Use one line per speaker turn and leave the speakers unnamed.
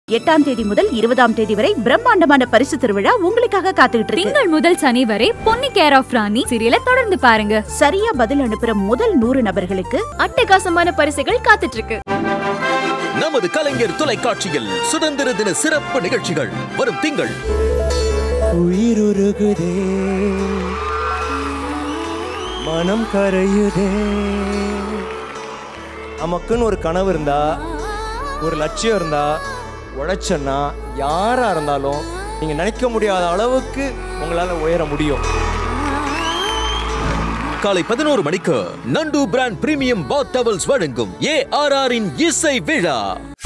எட்டாம் தேதி முதல் இருபதாம் தேதி வரை பிரம்மாண்டமான பரிசு திருவிழா உங்களுக்காக காத்துக்கிட்டு இருக்கு
திங்கள் முதல் சனி வரை பொன்னி கேர் ஆஃப் ராணி சீரியலை தொடர்ந்து பாருங்க
சரியா பதில் அனுப்புற முதல் நூறு நபர்களுக்கு
அட்டகாசமான பரிசுகள் காத்துட்டு இருக்கு
நமது கலைஞர் தொலைக்காட்சியில் சுதந்திர தின சிறப்பு நிகழ்ச்சிகள் வரும் திங்கள்
உயிருருகுதே மனம் கரையுதே நமக்குன்னு ஒரு கனவு இருந்தா ஒரு லட்சியம் இருந்தா உழைச்சன்னா யாரா இருந்தாலும் நீங்க நினைக்க முடியாத அளவுக்கு உங்களால உயர முடியும்
காலை பதினோரு மணிக்கு நண்டு பிராண்ட் பிரீமியம் பாத் டவல்ஸ் வழங்கும் ஏ ஆர் ஆரின் இசை விழா